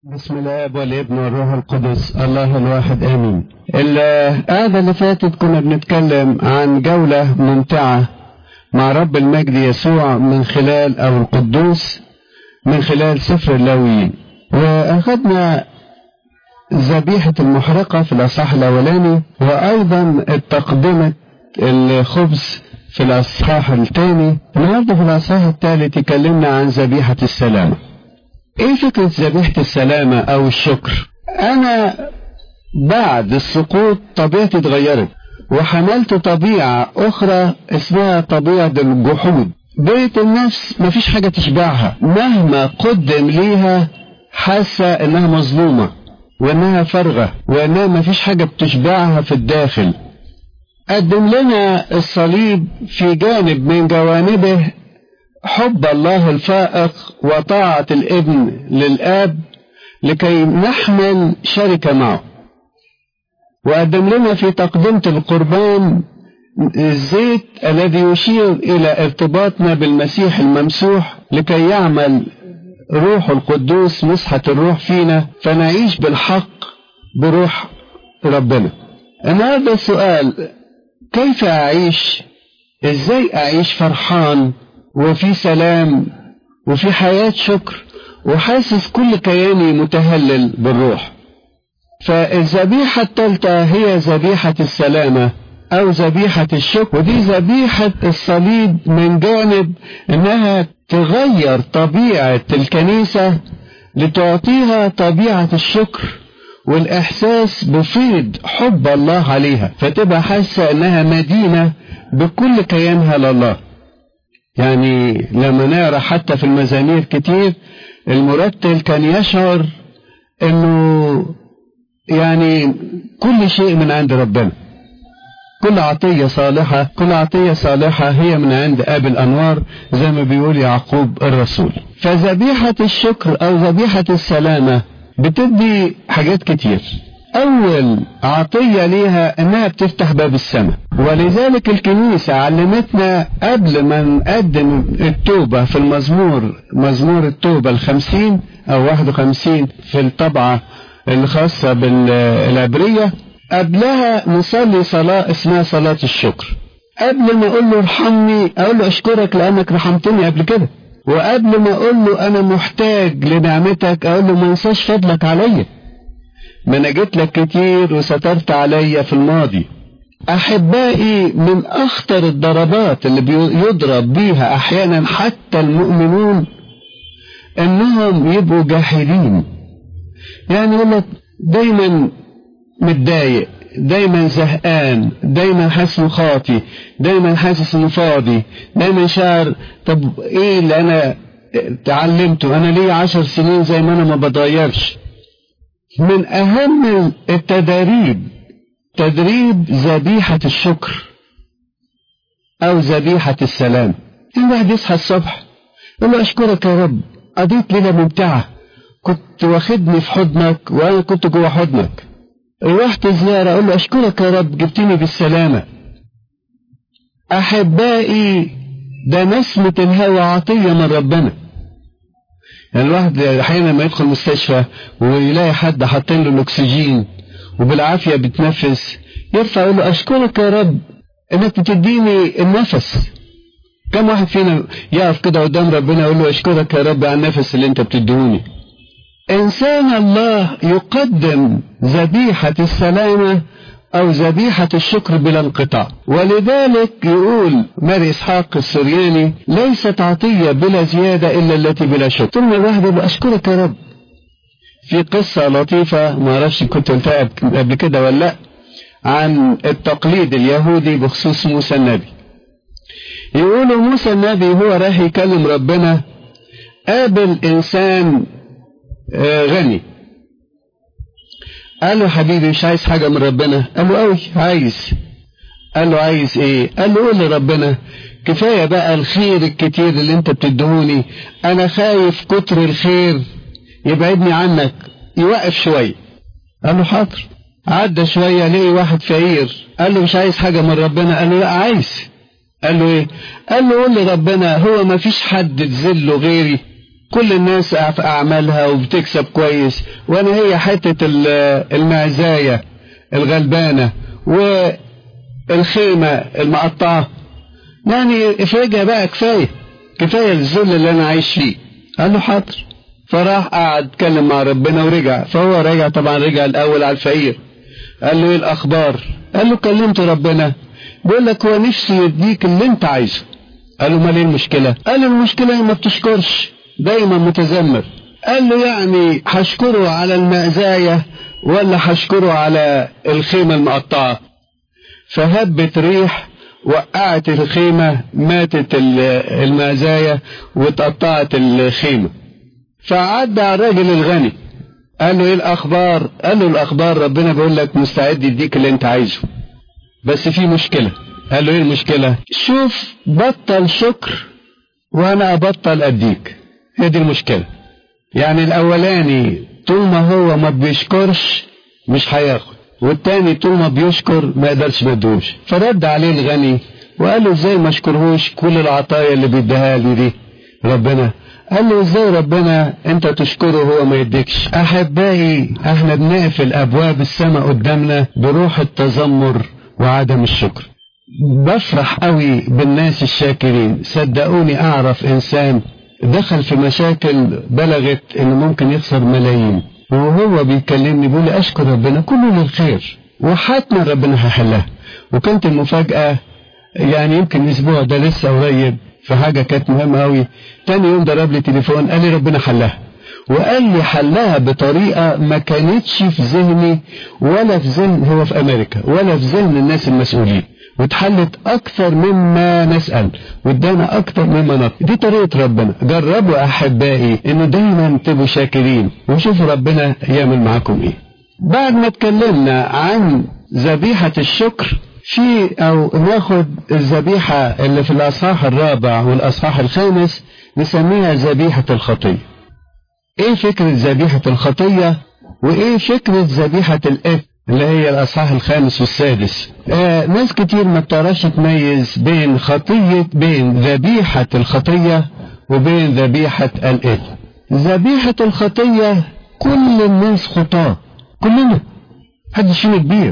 بسم الاب والابن والروح القدس الله الواحد امين القعدة اللي فاتت كنا بنتكلم عن جولة ممتعة مع رب المجد يسوع من خلال او القدوس من خلال سفر اللاويين واخذنا ذبيحة المحرقة في الاصحاح الاولاني وايضا التقدمة الخبز في الاصحاح الثاني النهارده في الاصحاح الثالث اتكلمنا عن ذبيحة السلامة ايه فكرة ذبيحة السلامة او الشكر انا بعد السقوط طبيعتي اتغيرت وحملت طبيعة اخرى اسمها طبيعة الجحود بيت النفس مفيش حاجة تشبعها مهما قدم ليها حاسة انها مظلومة وانها فارغة وانها مفيش حاجة بتشبعها في الداخل قدم لنا الصليب في جانب من جوانبه حب الله الفائق وطاعة الابن للآب لكي نحمل شركة معه وقدم لنا في تقدمة القربان الزيت الذي يشير إلى ارتباطنا بالمسيح الممسوح لكي يعمل روح القدوس مسحة الروح فينا فنعيش بالحق بروح ربنا النهارده السؤال كيف أعيش إزاي أعيش فرحان وفي سلام وفي حياة شكر وحاسس كل كياني متهلل بالروح فالذبيحة الثالثة هي ذبيحة السلامة أو ذبيحة الشكر ودي ذبيحة الصليب من جانب إنها تغير طبيعة الكنيسة لتعطيها طبيعة الشكر والإحساس بفيض حب الله عليها فتبقى حاسة إنها مدينة بكل كيانها لله يعني لما نقرا حتى في المزامير كتير المرتل كان يشعر انه يعني كل شيء من عند ربنا كل عطية صالحة كل عطية صالحة هي من عند أب الأنوار زي ما بيقول يعقوب الرسول فذبيحة الشكر أو ذبيحة السلامة بتدي حاجات كتير أول عطية ليها إنها بتفتح باب السماء ولذلك الكنيسة علمتنا قبل ما نقدم التوبة في المزمور مزمور التوبة الخمسين أو واحد وخمسين في الطبعة الخاصة بالعبرية قبلها نصلي صلاة اسمها صلاة الشكر قبل ما أقول له ارحمني أقول له أشكرك لأنك رحمتني قبل كده وقبل ما أقول له أنا محتاج لنعمتك أقول له ما انساش فضلك عليا ما انا جيت لك كتير وسترت عليا في الماضي احبائي من اخطر الضربات اللي بيضرب بيها احيانا حتى المؤمنون انهم يبقوا جاحدين يعني يقول لك دايما متضايق دايما زهقان دايما حاسس انه خاطي دايما حاسس انه فاضي دايما شعر طب ايه اللي انا تعلمته انا ليا عشر سنين زي ما انا ما بتغيرش من أهم التدريب تدريب ذبيحة الشكر أو ذبيحة السلام الواحد يصحى الصبح يقول له أشكرك يا رب قضيت ليلة ممتعة كنت واخدني في حضنك وأنا كنت جوه حضنك رحت زيارة أقول له أشكرك يا رب جبتني بالسلامة أحبائي ده نسمة الهوى عطية من ربنا يعني الواحد احيانا لما يدخل مستشفى ويلاقي حد حاطين له الاكسجين وبالعافيه بيتنفس يرفع يقول له اشكرك يا رب انك بتديني النفس كم واحد فينا يقف كده قدام ربنا يقول له اشكرك يا رب على النفس اللي انت بتديهوني انسان الله يقدم ذبيحه السلامه أو ذبيحة الشكر بلا انقطاع ولذلك يقول ماري إسحاق السرياني ليست عطية بلا زيادة إلا التي بلا شكر ثم الواحد يقول أشكرك يا رب في قصة لطيفة ما أعرفش كنت قلتها قبل كده ولا لا عن التقليد اليهودي بخصوص موسى النبي يقولوا موسى النبي هو رايح يكلم ربنا قابل إنسان غني قال له حبيبي مش عايز حاجة من ربنا قال له قوي عايز قال له عايز ايه قال له قول لربنا كفاية بقى الخير الكتير اللي انت بتدهوني انا خايف كتر الخير يبعدني عنك يوقف شوية قال له حاضر عدى شوية لقي واحد فقير قال له مش عايز حاجة من ربنا قال له لا عايز قال له ايه قال له قول لربنا هو ما فيش حد تذله غيري كل الناس في أعمالها وبتكسب كويس وأنا هي حتة المعزاية الغلبانة والخيمة المقطعة يعني افرجها بقى كفاية كفاية الذل اللي أنا عايش فيه قال له حاضر فراح قعد اتكلم مع ربنا ورجع فهو رجع طبعا رجع الأول على الفقير قال له ايه الأخبار قال له كلمت ربنا بيقول لك هو نفسي يديك اللي انت عايزه قال له امال ايه المشكلة قال له المشكلة ما بتشكرش دايما متذمر قال له يعني هشكره على المأزاية ولا هشكره على الخيمة المقطعة فهبت ريح وقعت الخيمة ماتت المأزاية واتقطعت الخيمة فعدى على الراجل الغني قال له ايه الاخبار قال له الاخبار ربنا بيقول لك مستعد يديك اللي انت عايزه بس في مشكلة قال له ايه المشكلة شوف بطل شكر وانا ابطل اديك هي دي المشكلة يعني الاولاني طول ما هو ما بيشكرش مش هياخد والتاني طول ما بيشكر ما يقدرش ما يدوش فرد عليه الغني وقال له ازاي ما اشكرهوش كل العطايا اللي بيديها لي دي ربنا قال له ازاي ربنا انت تشكره هو ما يديكش احبائي احنا بنقفل ابواب السماء قدامنا بروح التذمر وعدم الشكر بفرح قوي بالناس الشاكرين صدقوني اعرف انسان دخل في مشاكل بلغت انه ممكن يخسر ملايين وهو بيكلمني بيقول لي اشكر ربنا كله للخير وحتما ربنا هيحلها وكانت المفاجأة يعني يمكن الاسبوع ده لسه قريب في حاجة كانت مهمة قوي تاني يوم ضرب لي تليفون قال لي ربنا حلها وقال لي حلها بطريقة ما كانتش في ذهني ولا في ذهن هو في أمريكا ولا في ذهن الناس المسؤولين واتحلت أكثر مما نسأل وادانا أكثر مما نطلب دي طريقة ربنا جربوا أحبائي إنه دايما تبقوا شاكرين وشوفوا ربنا يعمل معاكم إيه بعد ما اتكلمنا عن ذبيحة الشكر في أو ناخد الذبيحة اللي في الأصحاح الرابع والأصحاح الخامس نسميها ذبيحة الخطية ايه فكرة ذبيحة الخطية وايه فكرة ذبيحة الاثم اللي هي الاصحاح الخامس والسادس آه ناس كتير ما بتعرفش تميز بين خطية بين ذبيحة الخطية وبين ذبيحة الاثم ذبيحة الخطية كل الناس خطاة كلنا حد فينا كبير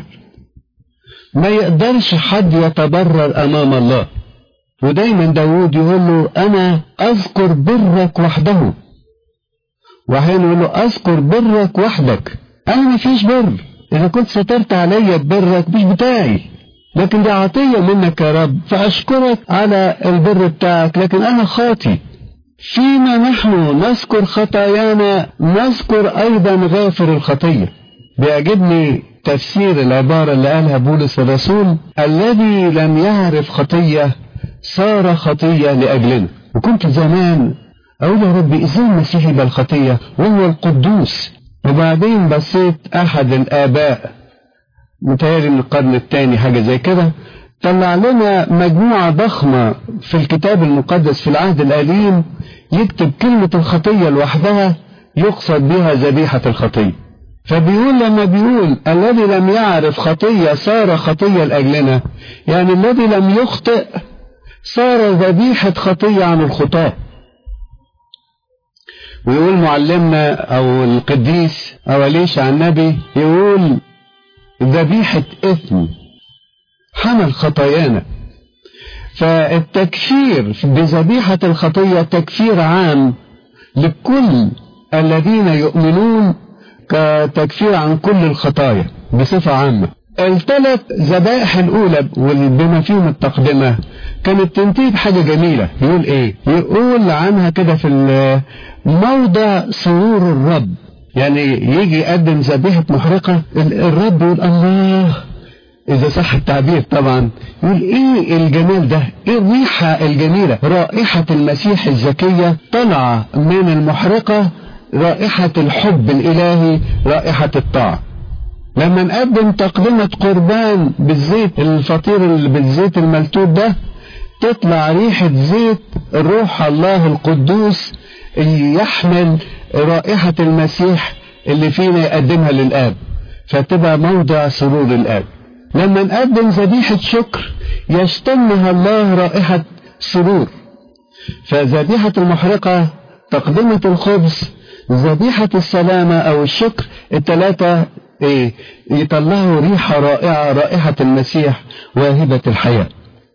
ما يقدرش حد يتبرر امام الله ودايما داود يقول له انا اذكر برك وحده وأحيانا يقول له أذكر برك وحدك أنا ما فيش بر إذا كنت سترت عليا ببرك مش بتاعي لكن دي عطية منك يا رب فأشكرك على البر بتاعك لكن أنا خاطي فيما نحن نذكر خطايانا نذكر أيضا غافر الخطية بيعجبني تفسير العبارة اللي قالها بولس الرسول الذي لم يعرف خطية صار خطية لأجلنا وكنت زمان أقول يا ربي إزاي المسيح يبقى الخطية وهو القدوس وبعدين بصيت أحد الآباء متهيألي من القرن الثاني حاجة زي كده طلع لنا مجموعة ضخمة في الكتاب المقدس في العهد القديم يكتب كلمة الخطية لوحدها يقصد بها ذبيحة الخطية فبيقول لما بيقول الذي لم يعرف خطية صار خطية لأجلنا يعني الذي لم يخطئ صار ذبيحة خطية عن الخطاه ويقول معلمنا او القديس او ليش عن النبي يقول ذبيحة اثم حمل خطايانا فالتكفير بذبيحة الخطية تكفير عام لكل الذين يؤمنون كتكفير عن كل الخطايا بصفة عامة الثلاث ذبائح الأولى بما فيهم التقدمة كانت تنتهي بحاجة جميلة يقول إيه؟ يقول عنها كده في موضع سرور الرب يعني يجي يقدم ذبيحة محرقة الرب يقول الله إذا صح التعبير طبعا يقول إيه الجمال ده إيه الريحة الجميلة رائحة المسيح الزكية طالعة من المحرقة رائحة الحب الإلهي رائحة الطاعة لما نقدم تقدمة قربان بالزيت الفطير اللي بالزيت الملتوب ده تطلع ريحة زيت روح الله القدوس يحمل رائحة المسيح اللي فينا يقدمها للآب فتبقى موضع سرور الآب لما نقدم ذبيحة شكر يشتمها الله رائحة سرور فذبيحة المحرقة تقدمة الخبز ذبيحة السلامة أو الشكر الثلاثة إيه يطلعوا ريحة رائعة رائحة المسيح واهبة الحياة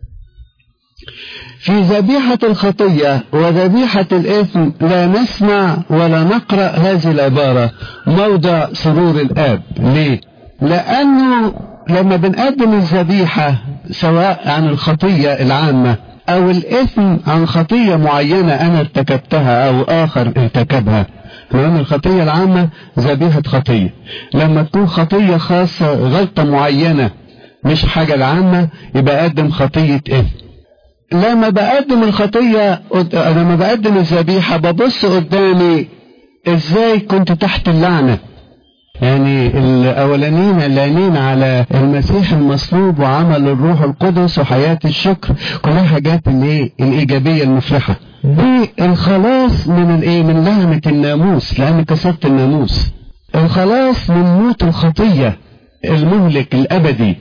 في ذبيحة الخطية وذبيحة الإثم لا نسمع ولا نقرأ هذه العبارة موضع سرور الآب ليه؟ لأنه لما بنقدم الذبيحة سواء عن الخطية العامة أو الإثم عن خطية معينة أنا ارتكبتها أو آخر ارتكبها لأن الخطية العامة ذبيحة خطية لما تكون خطية خاصة غلطة معينة مش حاجة العامة يبقى أقدم خطية إثم لما بقدم الخطية لما بقدم الذبيحة ببص قدامي ازاي كنت تحت اللعنة يعني الأولانيين اللانين على المسيح المصلوب وعمل الروح القدس وحياة الشكر كلها حاجات الايه الإيجابية المفرحة دي الخلاص من الايه من لعنة الناموس لأن كسرت الناموس الخلاص من موت الخطية المهلك الأبدي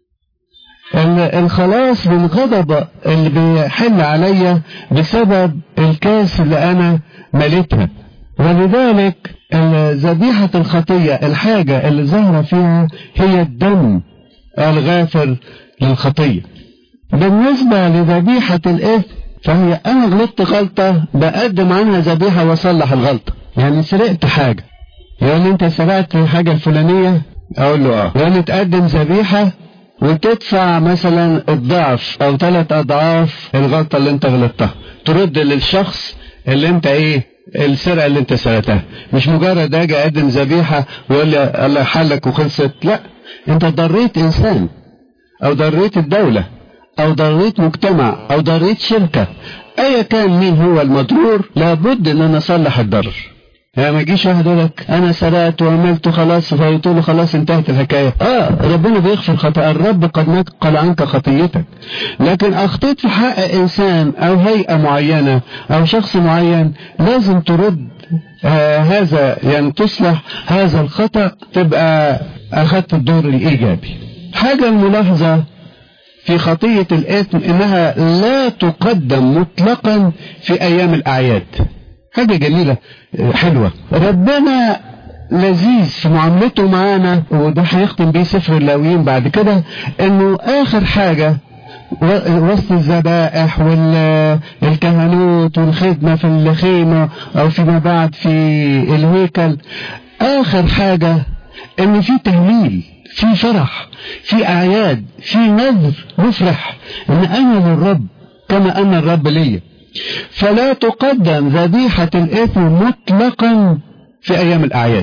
الخلاص من غضب اللي بيحل عليا بسبب الكاس اللي انا مليتها ولذلك ذبيحة الخطية الحاجة اللي ظاهرة فيها هي الدم الغافر للخطية بالنسبة لذبيحة الإثم فهي أنا غلطت غلطة بقدم عنها ذبيحة وأصلح الغلطة يعني سرقت حاجة يقول لي أنت سرقت الحاجة الفلانية أقول له أه يعني تقدم ذبيحة وتدفع مثلا الضعف او ثلاث اضعاف الغلطه اللي انت غلطتها ترد للشخص اللي انت ايه السرقه اللي انت سرقتها مش مجرد اجي اقدم ذبيحه ويقول لي الله حلك وخلصت لا انت ضريت انسان او ضريت الدوله او ضريت مجتمع او ضريت شركه ايا كان مين هو المضرور لابد ان انا اصلح الضرر يعني ما يجيش واحد يقول لك انا سرقت وعملت خلاص فقلت له خلاص انتهت الحكايه اه ربنا بيغفر خطأ الرب قد نقل عنك خطيتك لكن اخطيت في حق انسان او هيئه معينه او شخص معين لازم ترد آه هذا يعني تصلح هذا الخطأ تبقى اخذت الدور الايجابي حاجه الملاحظه في خطيه الاثم انها لا تقدم مطلقا في ايام الاعياد حاجة جميلة حلوة ربنا لذيذ في معاملته معانا وده هيختم بيه سفر اللاويين بعد كده انه اخر حاجة وسط الذبائح والكهنوت والخدمة في الخيمة او فيما بعد في الهيكل اخر حاجة ان في تهليل في فرح في اعياد في نذر مفرح ان انا للرب كما ان الرب ليا فلا تقدم ذبيحة الإثم مطلقا في أيام الأعياد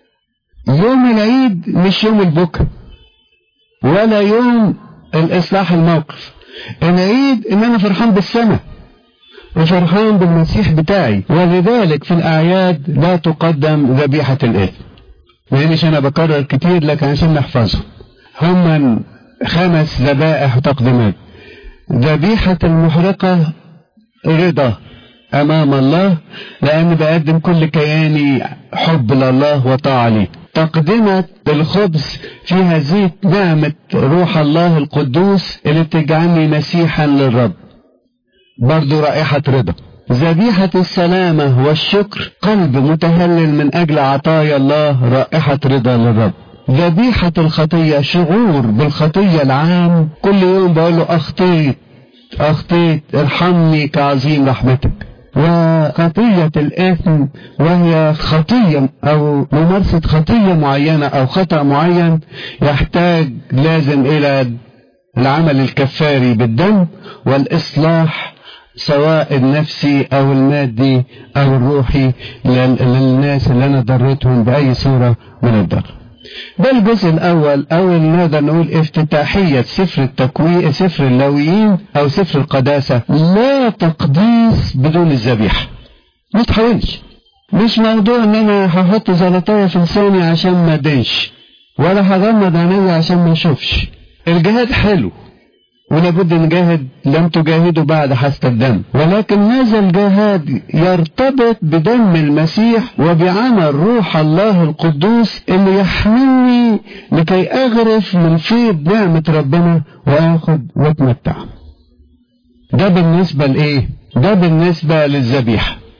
يوم العيد مش يوم البكاء ولا يوم الإصلاح الموقف العيد إن أنا فرحان بالسماء وفرحان بالمسيح بتاعي ولذلك في الأعياد لا تقدم ذبيحة الإثم مش أنا بكرر كتير لكن عشان نحفظهم هم خمس ذبائح وتقديمات ذبيحة المحرقة رضا أمام الله لأن بقدم كل كياني حب لله وطاعة ليه تقدمة الخبز فيها زيت نعمة روح الله القدوس اللي بتجعلني مسيحا للرب برضو رائحة رضا ذبيحة السلامة والشكر قلب متهلل من أجل عطايا الله رائحة رضا للرب ذبيحة الخطية شعور بالخطية العام كل يوم بقول له أخطيت أخطيت ارحمني كعظيم رحمتك وخطية الإثم وهي خطية أو ممارسة خطية معينة أو خطأ معين يحتاج لازم إلى العمل الكفاري بالدم والإصلاح سواء النفسي أو المادي أو الروحي للناس اللي أنا ضريتهم بأي صورة من الضرر ده الجزء الأول أو نقدر نقول افتتاحية سفر التكوين سفر اللاويين أو سفر القداسة لا تقديس بدون الذبيحة ما تحاولش مش موضوع ان انا هحط زلطايه في لساني عشان ما ادينش ولا هغمض عيني عشان ما اشوفش الجهاد حلو ولابد نجاهد لم تجاهدوا بعد حسب الدم ولكن هذا الجهاد يرتبط بدم المسيح وبعمل روح الله القدوس اللي يحملني لكي اغرف من فيض نعمة ربنا واخد واتمتع ده بالنسبة لايه ده بالنسبة للذبيحة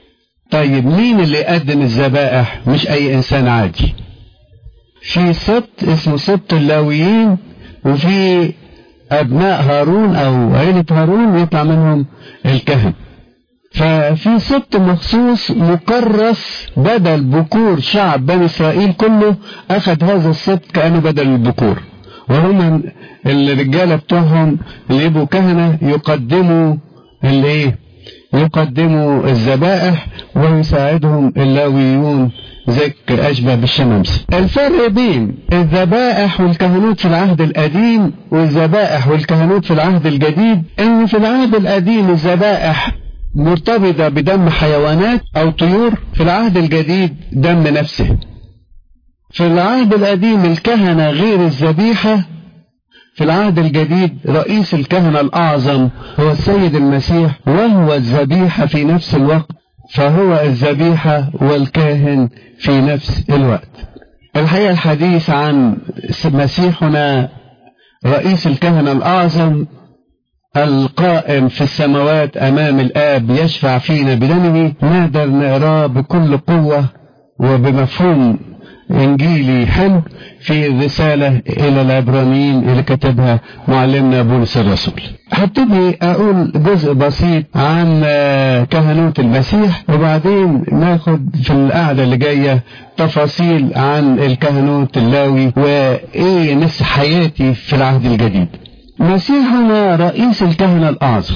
طيب مين اللي يقدم الذبائح مش أي إنسان عادي في سبت اسمه سبت اللاويين وفي أبناء هارون أو عيلة هارون يطلع منهم الكهن ففي سبت مخصوص مكرس بدل بكور شعب بني إسرائيل كله أخذ هذا السبت كأنه بدل البكور وهم الرجالة بتوعهم اللي يبقوا كهنة يقدموا الايه يقدموا الذبائح ويساعدهم اللاويون زك أشبه بالشمامسة الفرق بين الذبائح والكهنوت في العهد القديم والذبائح والكهنوت في العهد الجديد ان في العهد القديم الذبائح مرتبطة بدم حيوانات أو طيور في العهد الجديد دم نفسه في العهد القديم الكهنة غير الذبيحة في العهد الجديد رئيس الكهنة الأعظم هو السيد المسيح وهو الذبيحة في نفس الوقت فهو الذبيحة والكاهن في نفس الوقت الحقيقة الحديث عن مسيحنا رئيس الكهنة الأعظم القائم في السماوات أمام الآب يشفع فينا بدمه نقدر نقراه بكل قوة وبمفهوم إنجيلي حلو في الرسالة إلى العبرانيين اللي كتبها معلمنا بولس الرسول هبتدي أقول جزء بسيط عن كهنوت المسيح وبعدين ناخد في القعدة اللي جاية تفاصيل عن الكهنوت اللاوي وإيه نفس حياتي في العهد الجديد مسيحنا رئيس الكهنة الأعظم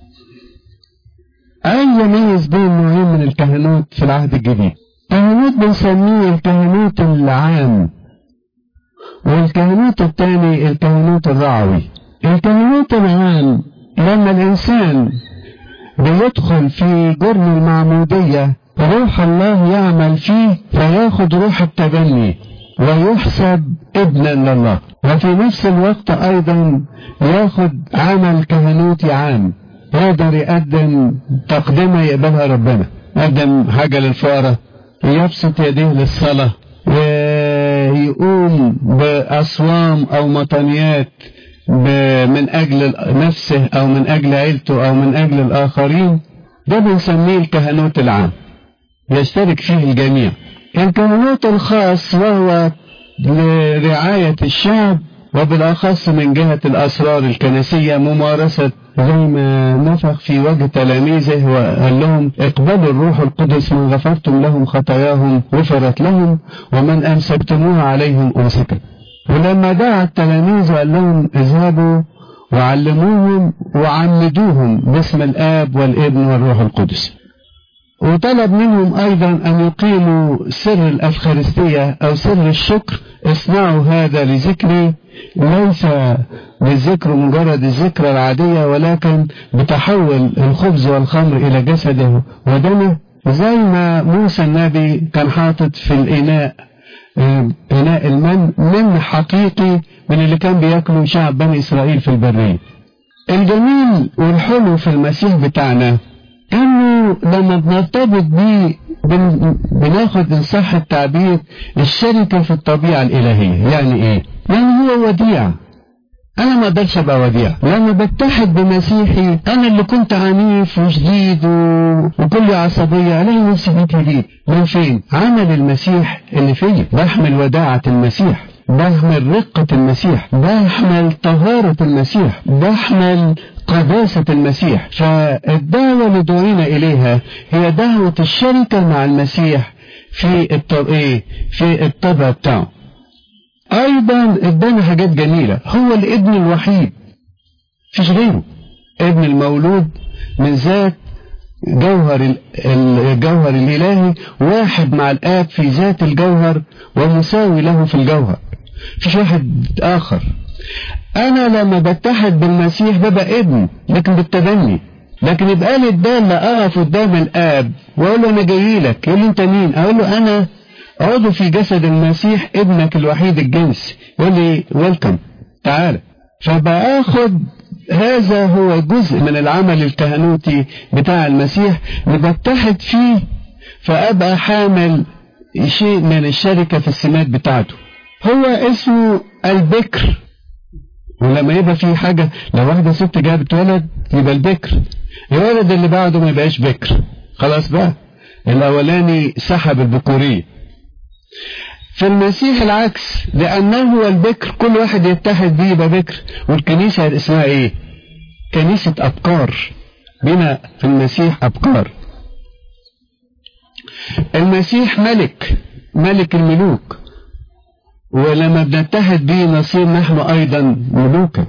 أي يميز بين نوعين من الكهنوت في العهد الجديد كهنوت بنسميه الكهنوت العام والكهنوت الثاني الكهنوت الرعوي الكهنوت العام لما الإنسان بيدخل في جرم المعمودية روح الله يعمل فيه فياخد روح التبني ويحسب ابنا لله وفي نفس الوقت أيضا ياخد عمل كهنوتي عام يقدر يقدم تقدمة يقبلها ربنا قدم حاجة للفقراء يبسط يديه للصلاة ويقوم بأصوام أو مطنيات من أجل نفسه أو من أجل عيلته أو من أجل الآخرين ده بنسميه الكهنوت العام يشترك فيه الجميع الكهنوت الخاص وهو لرعاية الشعب وبالأخص من جهة الأسرار الكنسية ممارسة زي ما نفخ في وجه تلاميذه وقال لهم اقبلوا الروح القدس من غفرتم لهم خطاياهم غفرت لهم ومن أمسكتموها عليهم أمسكت ولما دعا التلاميذ وقال لهم اذهبوا وعلموهم وعمدوهم باسم الآب والابن والروح القدس وطلب منهم أيضا أن يقيموا سر الأفخارستية أو سر الشكر اصنعوا هذا لذكري ليس بالذكر مجرد الذكرى العادية ولكن بتحول الخبز والخمر إلى جسده ودمه زي ما موسى النبي كان حاطط في الإناء إناء المن من حقيقي من اللي كان بياكله شعب بني إسرائيل في البرية الجميل والحلو في المسيح بتاعنا انه لما بنرتبط بيه بن بناخد ان صح التعبير الشركة في الطبيعة الالهية يعني ايه يعني هو وديع انا ما اقدرش ابقى وديع لما بتحد بمسيحي انا اللي كنت عنيف وشديد و... وكل عصبية الاقي نفسي بيتهديد من فين عمل المسيح اللي فيا بحمل وداعة المسيح بحمل رقة المسيح بحمل طهارة المسيح بحمل قداسة المسيح فالدعوة اللي دعينا إليها هي دعوة الشركة مع المسيح في الطب... إيه؟ في الطبع بتاعه أيضا ادانا حاجات جميلة هو الابن الوحيد فيش غيره ابن المولود من ذات جوهر الجوهر الإلهي واحد مع الآب في ذات الجوهر ومساوي له في الجوهر فيش واحد آخر أنا لما بتحد بالمسيح ببقى ابن لكن بالتبني لكن يبقى لي الدالة أقف قدام الآب وأقول له أنا جاي لك يقول لي أنت مين؟ أقول له أنا عضو في جسد المسيح ابنك الوحيد الجنس يقول لي ويلكم تعالى فباخد هذا هو جزء من العمل الكهنوتي بتاع المسيح بتحد فيه فأبقى حامل شيء من الشركة في السمات بتاعته هو اسمه البكر ولما يبقى في حاجة لو واحدة ست جابت ولد يبقى البكر الولد اللي بعده ما يبقاش بكر خلاص بقى الأولاني سحب البكورية في المسيح العكس لأنه هو البكر كل واحد يتحد بيه يبقى بكر والكنيسة اسمها ايه كنيسة أبكار بنا في المسيح أبكار المسيح ملك ملك الملوك ولما بنتحد به نصير نحن أيضا ملوكا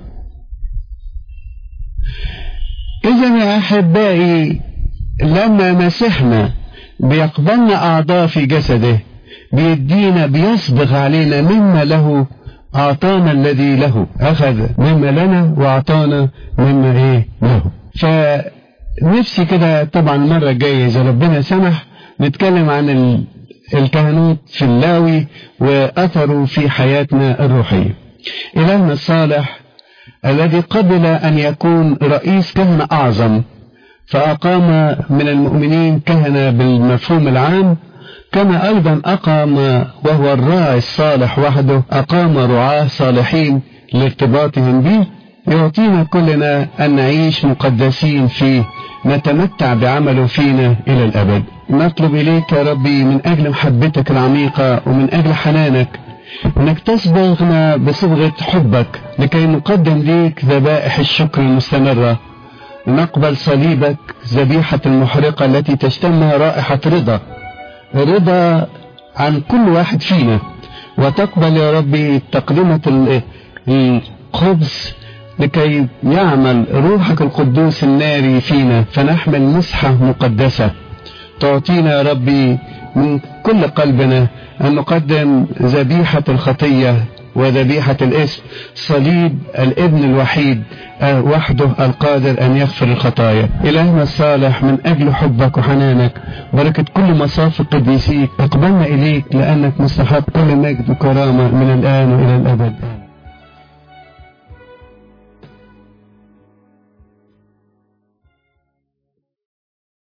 إذا يا أحبائي لما مسحنا بيقبلنا أعضاء في جسده بيدينا بيصبغ علينا مما له أعطانا الذي له أخذ مما لنا وأعطانا مما إيه له فنفسي كده طبعا المرة الجاية إذا ربنا سمح نتكلم عن الكهنوت في اللاوي وأثره في حياتنا الروحية إلهنا الصالح الذي قبل أن يكون رئيس كهنة أعظم فأقام من المؤمنين كهنة بالمفهوم العام كما أيضا أقام وهو الراعي الصالح وحده أقام رعاة صالحين لارتباطهم به يعطينا كلنا أن نعيش مقدسين فيه نتمتع بعمله فينا إلى الأبد نطلب إليك يا ربي من أجل محبتك العميقة ومن أجل حنانك انك تصبغنا بصبغة حبك لكي نقدم ليك ذبائح الشكر المستمرة نقبل صليبك ذبيحة المحرقة التي تشتمها رائحة رضا رضا عن كل واحد فينا وتقبل يا ربي تقدمة الخبز لكي يعمل روحك القدوس الناري فينا فنحمل مسحة مقدسة تعطينا يا ربي من كل قلبنا أن نقدم ذبيحة الخطية وذبيحة الاسم صليب الابن الوحيد وحده القادر أن يغفر الخطايا إلهنا الصالح من أجل حبك وحنانك بركة كل مصاف قديسيك اقبلنا إليك لأنك مستحق كل مجد وكرامة من الآن وإلى الأبد